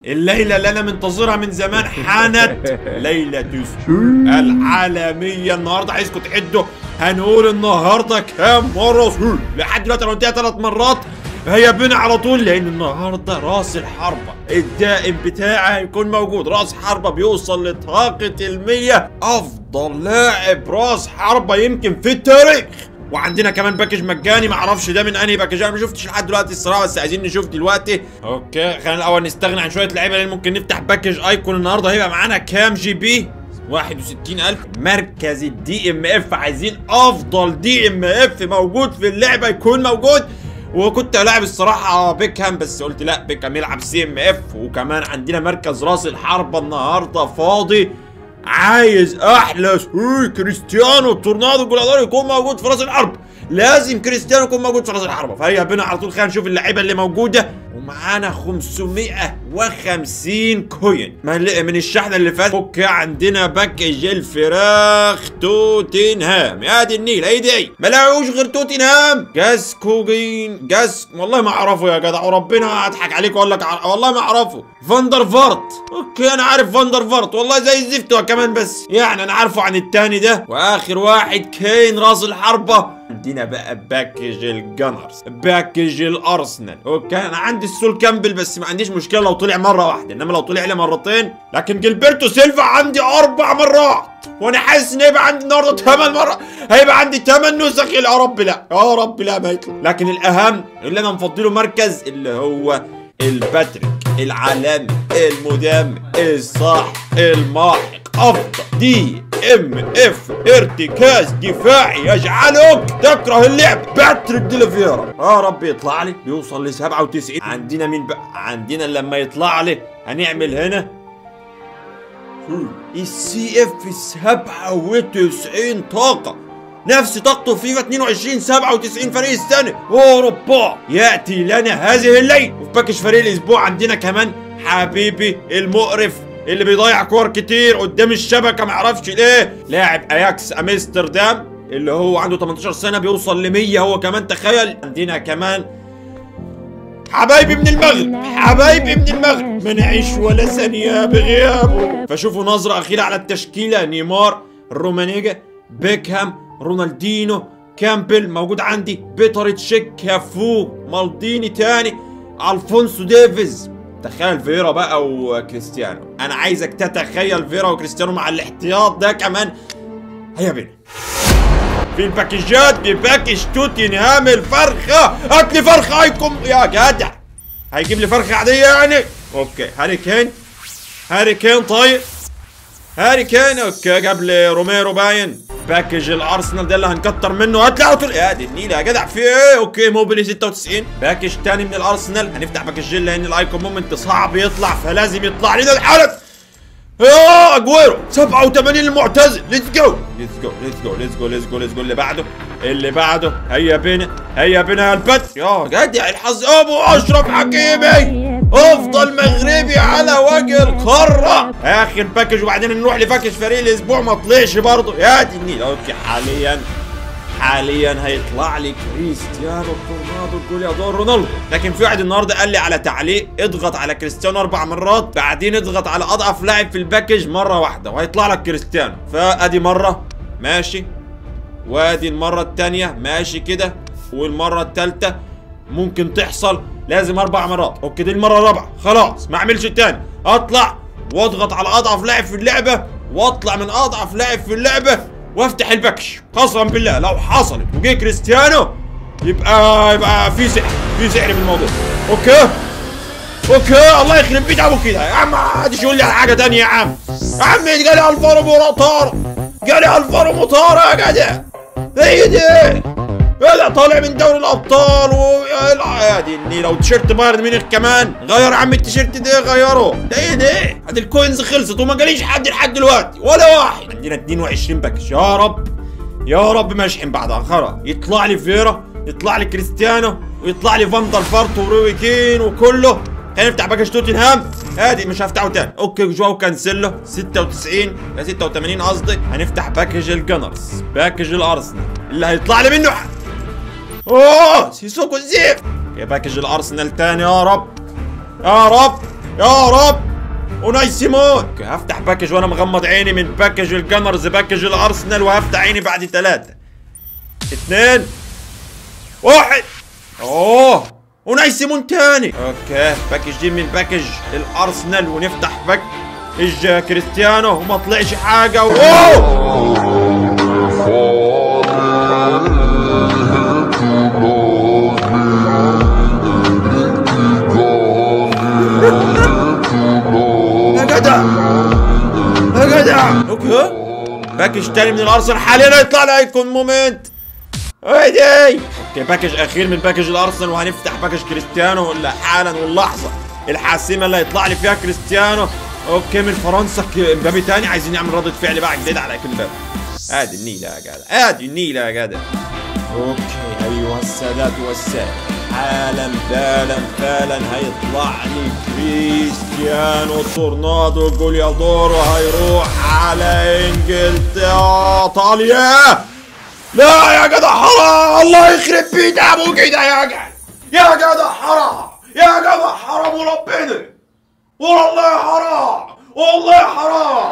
الليلة اللي أنا منتظرها من زمان حانت ليلة سهول العالمية النهاردة عايزكم تعدوا هنقول النهاردة كام مرة سهول لحد دلوقتي أنا قلتها ثلاث مرات هي بنا على طول لأن النهاردة راس الحربة الدائم بتاعي هيكون موجود راس حربة بيوصل لطاقة المية أفضل لاعب راس حربة يمكن في التاريخ وعندنا كمان باكج مجاني معرفش ده من انهي باكج انا ما شفتش لحد دلوقتي الصراحه بس عايزين نشوف دلوقتي اوكي خلينا الاول نستغنى عن شويه لعيبه لان ممكن نفتح باكج ايكون النهارده هيبقى معانا كام جي بي 61000 مركز الدي ام اف عايزين افضل دي ام اف موجود في اللعبه يكون موجود وكنت لاعب الصراحه بيكهام بس قلت لا بيكهام يلعب سي ام اف وكمان عندنا مركز راس الحربه النهارده فاضي عايز احلى سوي كريستيانو التورنادو جولادور يكون موجود في راس الحرب لازم كريستيانو يكون موجود في راس الحربة فهيا بنا على طول خلينا نشوف اللعيبه اللي موجوده ومعانا 550 كوين من من الشحنه اللي فاتت اوكي عندنا باكج الفراخ توتنهام يا دي النيل اي دي ما لاقوش غير توتنهام جاس كوجين جاس والله ما اعرفه يا جدع وربنا اضحك عليك واقول لك ع- والله ما اعرفه فاندر فارت اوكي انا عارف فاندر فارت والله زي الزفت هو كمان بس يعني انا عارفه عن التاني ده واخر واحد كين راس الحربه عندنا بقى باكج الجنرز باكج الارسنال اوكي انا عندي السول كامبل بس ما عنديش مشكله لو طلع مره واحده انما لو طلع لي مرتين لكن جilberto سيلفا عندي اربع مرات وانا حاسس ان هيبقى عندي النهارده ثمان مرات هيبقى عندي ثمان نسخ يا رب لا يا رب لا ما يطلع لكن الاهم اللي انا مفضله مركز اللي هو الباتريك العالمي المدمر الصح الماحق افضل دي ام اف ارتكاز دفاعي يجعلك تكره اللعب باتريك ديلافيرا يا رب يطلع لي بيوصل ل 97 عندنا مين بقى عندنا لما يطلع لي هنعمل هنا السي اف 97 طاقة نفس طاقته في فيفا 22 97 فريق السنة اوروبا ياتي لنا هذه الليل وفي باكج فريق الاسبوع عندنا كمان حبيبي المقرف اللي بيضيع كور كتير قدام الشبكة معرفش ليه لاعب اياكس امستردام اللي هو عنده 18 سنة بيوصل ل 100 هو كمان تخيل عندنا كمان حبايبي من المغرب حبايبي من المغرب ما نعيش ولا ثانية بغيابه فشوفوا نظرة أخيرة على التشكيلة نيمار رومانيجا بيكهام رونالدينو كامبل موجود عندي بيتر تشيك كافو مالديني تاني الفونسو ديفيز تخيل فيرا بقى وكريستيانو انا عايزك تتخيل فيرا وكريستيانو مع الاحتياط ده كمان هيا بينا في الباكجات بباكج توتنهام الفرخة هات لي فرخة هيكم يا جدع هيجيب لي فرخة عادية يعني اوكي هاري كين هاري كين طيب هاري كين اوكي جاب لي روميرو باين باكج الارسنال ده اللي هنكتر منه هات لي على طول يا دي النيل يا جدع في ايه اوكي موبيلي 96 باكج تاني من الارسنال هنفتح باكج لان الايكون مومنت صعب يطلع فلازم يطلع لنا الحلب يا اجويرو 87 المعتزل ليتس جو ليتس جو ليتس جو ليتس جو ليتس جو ليتس جو اللي بعده اللي بعده هيا بينا هيا بينا يا البت يا جدع الحظ ابو اشرف حكيمي افضل مغربي على وجه القاره اخر باكج وبعدين نروح لباكج فريق الاسبوع ما طلعش برضه يا دي النيل اوكي حاليا حاليا هيطلع لي كريستيانو تورنادو جوليادور رونالدو لكن في واحد النهارده قال لي على تعليق اضغط على كريستيانو اربع مرات بعدين اضغط على اضعف لاعب في الباكج مره واحده وهيطلع لك كريستيانو فادي مره ماشي وادي المره الثانيه ماشي كده والمره الثالثه ممكن تحصل لازم اربع مرات اوكي دي المره الرابعه خلاص ما اعملش الثاني اطلع واضغط على اضعف لاعب في اللعبه واطلع من اضعف لاعب في اللعبه وافتح البكش قسما بالله لو حصلت وجه كريستيانو يبقى يبقى في سحر في سحر في الموضوع اوكي اوكي الله يخرب بيت ابو كده يا عم ما حدش يقول لي على حاجه تانية يا عم يا عم جالي الفارو موطار جالي الفارو موطار يا جدع ايه دي لا طالع من دوري الابطال و يا دي النيله وتيشيرت بايرن ميونخ كمان غير يا عم التيشيرت ده غيره ده ايه ده ادي الكوينز خلصت وما جاليش حد لحد دلوقتي ولا واحد عندنا 22 باكج يا رب يا رب ما اشحن بعدها خلاص يطلع لي فيرا يطلع لي كريستيانو ويطلع لي فاندر فارت وروي كين وكله خلينا نفتح باكج توتنهام ادي مش هفتحه تاني اوكي جواو كانسيلو 96 لا 86 قصدي هنفتح باكج الجنرز باكج الارسنال اللي هيطلع لي منه حد اوه سيسوكو الزيف يا باكج الارسنال تاني يا رب يا رب يا رب وناي سيمون هفتح باكج وانا مغمض عيني من باكج الجنرز باكج الارسنال وهفتح عيني بعد ثلاثة اثنين واحد اوه وناي سيمون تاني اوكي باكج دي من باكج الارسنال ونفتح باكج كريستيانو وما طلعش حاجة اوه يا جدع يا جدع اوكي باكج تاني من الارسنال حاليا هيطلع لي ايكون مومنت ايدي اوكي باكج اخير من باكج الارسنال وهنفتح باكج كريستيانو ولا حالا واللحظه الحاسمه اللي هيطلع لي فيها كريستيانو اوكي من فرنسا ك- مبابي تاني عايزين نعمل ردة فعل بقى جديد على كل باب ادي النيله يا جدع ادي النيله يا جدع اوكي ايها السادات والسادة حالا بالا فعلا هيطلع لي كريستيانو تورنادو جوليادورو هيروح على انجلترا ايطاليا لا يا جدع حرام الله يخرب بيت ابوك ده يا جدع يا جدع حرام يا جدع حرام وربنا والله حرام والله حرام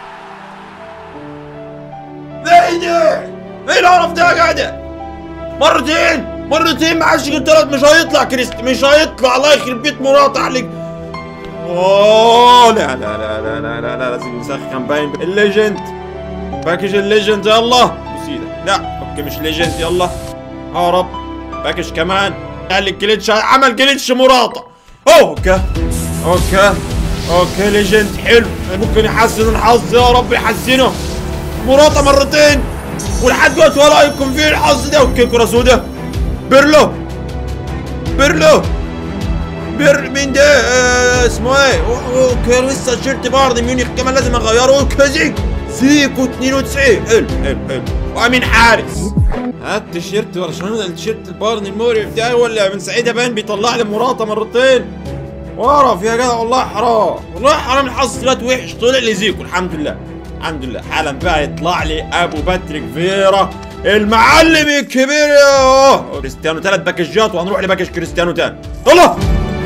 ايه ده ايه القرف ده يا جدع مرتين مرتين معاش قلت لك مش هيطلع كريست مش هيطلع الله يخرب بيت مرات عليك اوه لا لا لا لا لا لا, لا لازم نسخن باين الليجند باكج الليجند يلا بص ايدك لا اوكي مش ليجند يلا يا رب باكج كمان قال لي جليتش عمل جليتش مراطة اوه اوكي اوكي اوكي ليجند حلو ممكن يحسن الحظ يا رب يحسنه مراطة مرتين ولحد دلوقتي ولا يكون فيه الحظ ده اوكي كرة سوداء بيرلو بيرلو بير مين ده آه اسمه ايه أوه، اوكي لسه تيشيرت بايرن ميونخ كمان لازم اغيره اوكي زيك زيكو 92 حلو حلو حلو وامين حارس هات تيشيرت برشلونه التيشيرت البايرن المقرف ده ولا من سعيد بان بيطلع لي مراته مرتين وقرف يا جدع والله حرام والله حرام الحظ دلوقتي وحش طلع لي زيكو الحمد لله الحمد لله حالا بقى يطلع لي ابو باتريك فيرا المعلم الكبير يا كريستيانو ثلاث باكجات وهنروح لباكج كريستيانو تاني يلا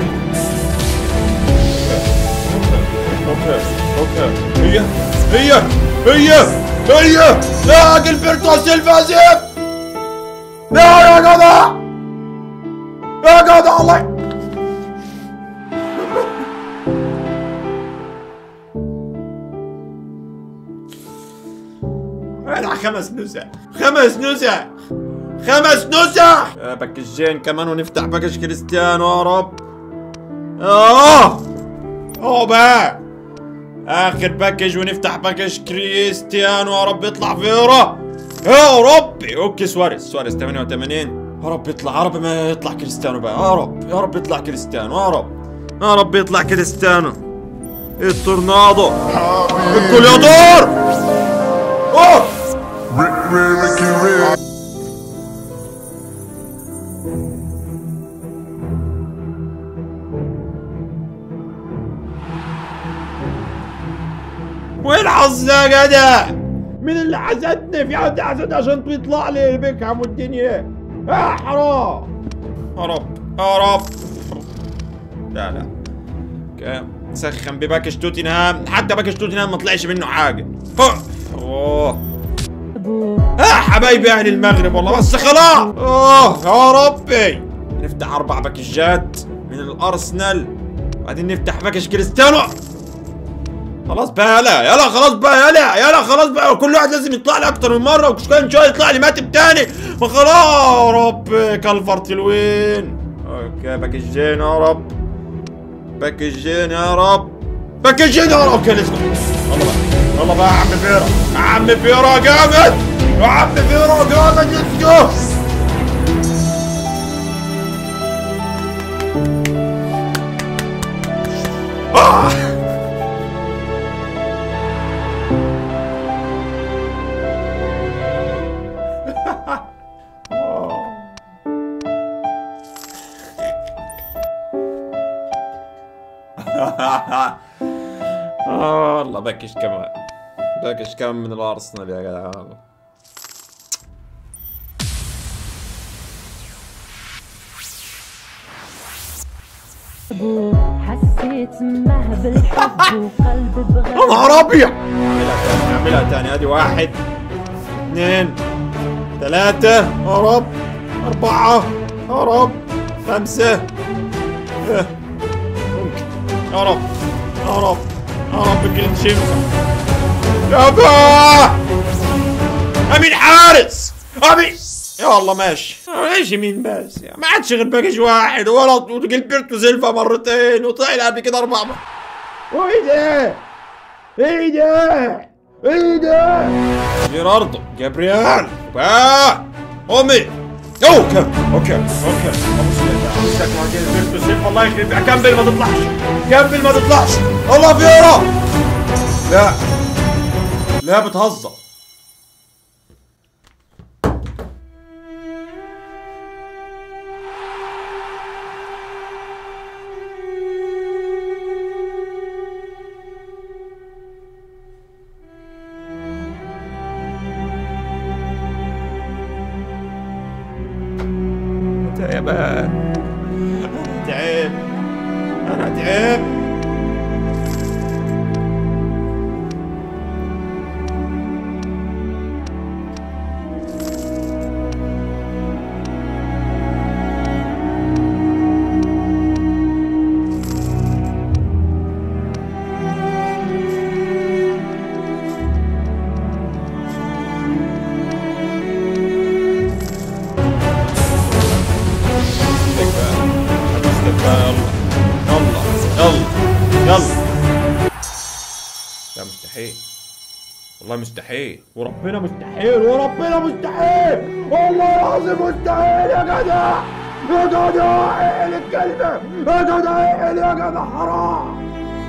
اوكي اوكي هي هي هي هي لا جilberto سيلفا زيب لا يا جدع يا جدع الله انا خمس نسخ خمس نسخ خمس نسخ باكجين كمان ونفتح باكج كريستيانو يا رب اه اه بقى اخر باكج ونفتح باكج كريستيانو يا رب يطلع فيرا يا ربي اوكي سواريز سواريز 88 يا رب يطلع يا رب ما يطلع كريستيانو بقى يا رب يا رب يطلع كريستيانو يا رب يا رب يطلع كريستيانو التورنادو الجوليادور اوه وين الحظ ده يا جدع؟ مين اللي حسدني؟ في حد حسدني عشان يطلع لي بيكهام والدنيا؟ يا حرام يا رب يا رب لا لا اوكي سخن بباكج توتنهام حتى باكج توتنهام ما طلعش منه حاجه أوه. اوه اه حبايبي اهل المغرب والله بس خلاص اوه يا ربي نفتح اربع باكجات من الارسنال بعدين نفتح باكج كريستيانو خلاص بقى يلا يلا خلاص بقى يلا يلا خلاص بقى كل واحد لازم يطلع لي اكتر من مره وكش كان شويه يطلع لي ماتب تاني ما خلاص يا رب كالفرت الوين اوكي باكجين يا رب باكجين يا رب باكجين يا رب اوكي ليتس جو يلا بقى يلا بقى يا عم فيرا يا عم فيرا جامد يا عم فيرا جامد ليتس جو آه. آه والله باكش كمان باكش كمان من الارسنال يا جدع والله أبو حسيت معه بالحب وقلب يا بغى نهار ابيض اعملها تاني اعملها تاني ادي واحد اثنين ثلاثة يا رب أربعة يا رب خمسة إيه. ممكن يا رب يا رب يا رب كلين شمسة يابا أمين حارس أمين يا الله ماشي ماشي مين بس ما عادش غير باقي واحد ولا جilberto سيلفا مرتين وطلع قبل كده أربع مرات وايه ده؟ ايه ده؟ ايه ده؟ جيراردو جابرييل بقى امي اوكي اوكي اوكي ابو سليمان جيلبرتو سيلفا الله يخرب كمل ما تطلعش كمل ما تطلعش الله فيورا لا لا بتهزر تعبان انا تعب انا تعب استقبال استقبال يلا يلا يلا لا مستحيل والله مستحيل وربنا مستحيل وربنا مستحيل والله العظيم مستحيل يا جدع يا جدع ايه الكلمة يا جدع ايه يا جدع حرام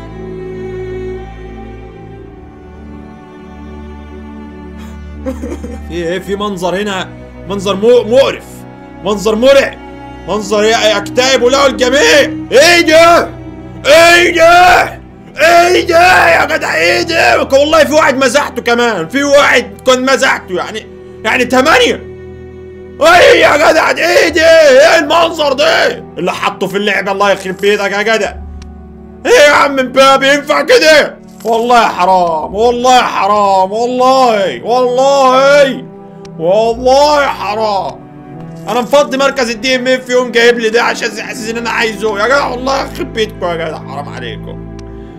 في ايه في منظر هنا منظر مو مقرف منظر مرعب منظر يكتئب له الجميع ايه ده ايه ده ايه ده يا جدع ايه ده والله في واحد مسحته كمان في واحد كنت مسحته يعني يعني ثمانية ايه يا جدع ده ايه ده ايه المنظر ده اللي حطه في اللعبة الله يخرب بيتك يا جدع ايه يا عم مبابي ينفع كده والله حرام والله حرام والله والله والله حرام انا مفضي مركز الدي ام اف يوم جايب لي ده عشان حاسس ان انا عايزه يا جدع والله يخرب بيتكم يا جدع حرام عليكم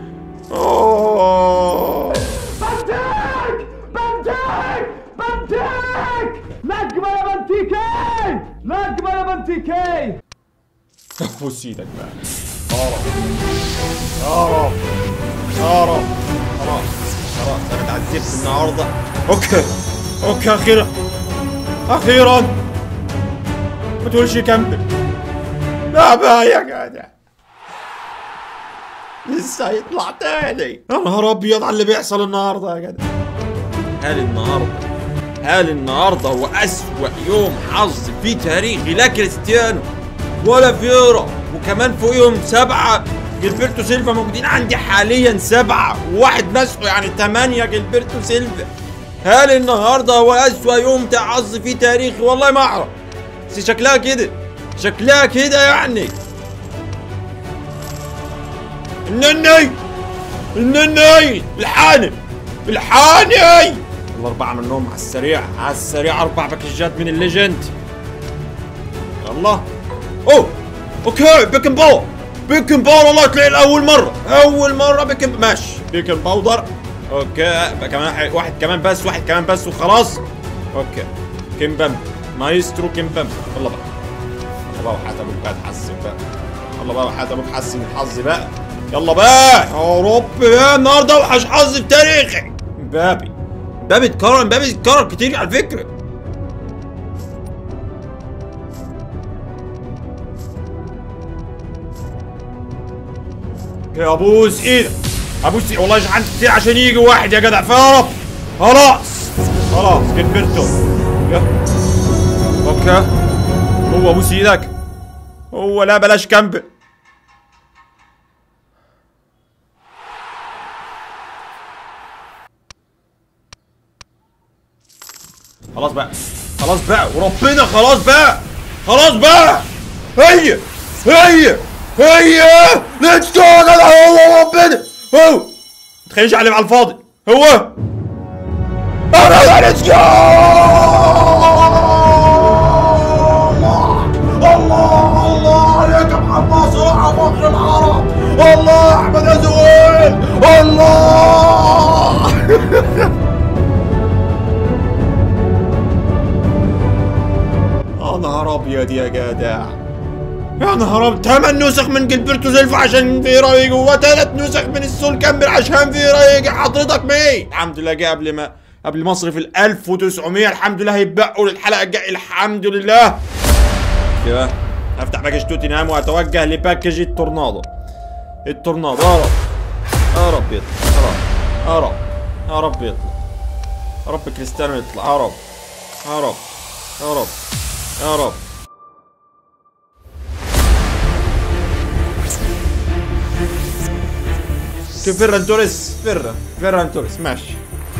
أوه. بنتك بنتك بنتك نجمة يا بنتيكي نجمة يا بنتيكي بوس ايدك بقى يا رب يا رب يا رب خلاص خلاص انا اتعذبت النهارده اوكي اوكي اخيرا اخيرا ما تقولش كمل لا بقى يا جدع لسه هيطلع تاني يا نهار ابيض على اللي بيحصل النهارده يا جدع هل النهارده هل النهارده هو اسوأ يوم حظ في تاريخي لا كريستيانو ولا فيورا وكمان فوقيهم سبعة جilberto سيلفا موجودين عندي حاليا سبعة وواحد مسحه يعني ثمانية جilberto سيلفا هل النهارده هو أسوأ يوم تاع حظ في تاريخي والله ما أعرف بس شكلها كده شكلها كده يعني النني النني الحاني الحاني الأربعة منهم على السريع على السريع أربع باكجات من الليجند يلا اوه اوكي بيكن باور بيكن باور والله طلع لاول مره اول مره بيكن ماشي بيكن باودر اوكي بقى كمان واحد- واحد كمان بس واحد كمان بس وخلاص اوكي كيمبام مايسترو كيمبام يلا بقى يلا بقى وحياة ابوك بقى تحسن بقى يلا بقى وحياة ابوك حسن الحظ بقى يلا بقى يا رب بقى النهارده اوحش حظ في تاريخي مبابي مبابي اتكرر مبابي اتكرر كتير على فكره يا ابوس ايدك ابوس إيدك. والله جعلت كتير عشان يجي واحد يا جدع فيا رب خلاص خلاص جilberto يا. اوكي هو ابوس ايدك هو لا بلاش كامب خلاص بقى خلاص بقى وربنا خلاص بقى خلاص بقى هي هي هي ليتس جو يا جدع والله ربنا هو تخيلش عليه على الفاضي هو انا ليتس جو الله الله عليك يا محمد صلاح فخر العرب الله احمد ازويل الله يا نهار ابيض يا جدع يا نهار ابيض ثمان نسخ من جilberto سيلفا عشان فيرا يجي وثلاث نسخ من السول كامبر عشان فيرا يجي حضرتك مين الحمد لله جه قبل ما قبل مصر في ال 1900 الحمد لله هيتبقوا للحلقه الجايه الحمد لله كده هفتح باكج توتنهام واتوجه لباكج التورنادو التورنادو يا رب يا رب يطلع يا رب يا رب يا رب يطلع يا رب كريستيانو يطلع يا رب يا رب يا رب يا رب كيف فيران توريس فيران فيران توريس ماشي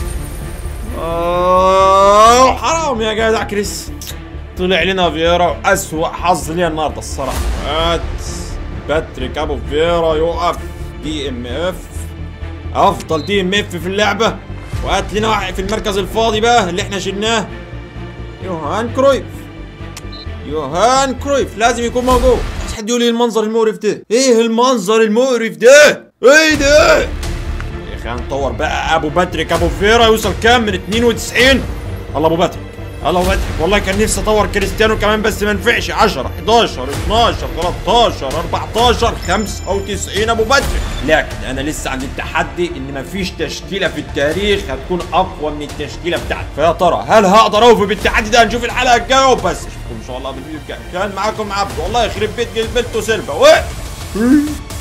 آه حرام يا جدع كريس طلع لنا فييرا أسوأ حظ ليا النهارده الصراحة هات باتريك أبو فييرا يوقف دي ام اف أفضل دي ام اف في اللعبة وهات لنا واحد في المركز الفاضي بقى اللي احنا شلناه يوهان كرويف يوهان كرويف لازم يكون موجود مش حد يقول لي المنظر المقرف ده ايه المنظر المقرف ده ايه ده يا اخي هنطور بقى ابو باتريك ابو فيرا يوصل كام من 92 الله ابو باتريك الله ابو باتريك والله كان نفسي اطور كريستيانو كمان بس ما نفعش 10 11 12 13 14 95 ابو باتريك لكن انا لسه عندي التحدي ان مفيش تشكيله في التاريخ هتكون اقوى من التشكيله بتاعتي فيا ترى هل هقدر اوفي بالتحدي ده هنشوف الحلقه الجايه وبس اشوفكم ان شاء الله بالفيديو الجاي كان معاكم عبد والله يخرب بيت جلبلتو سيلفا و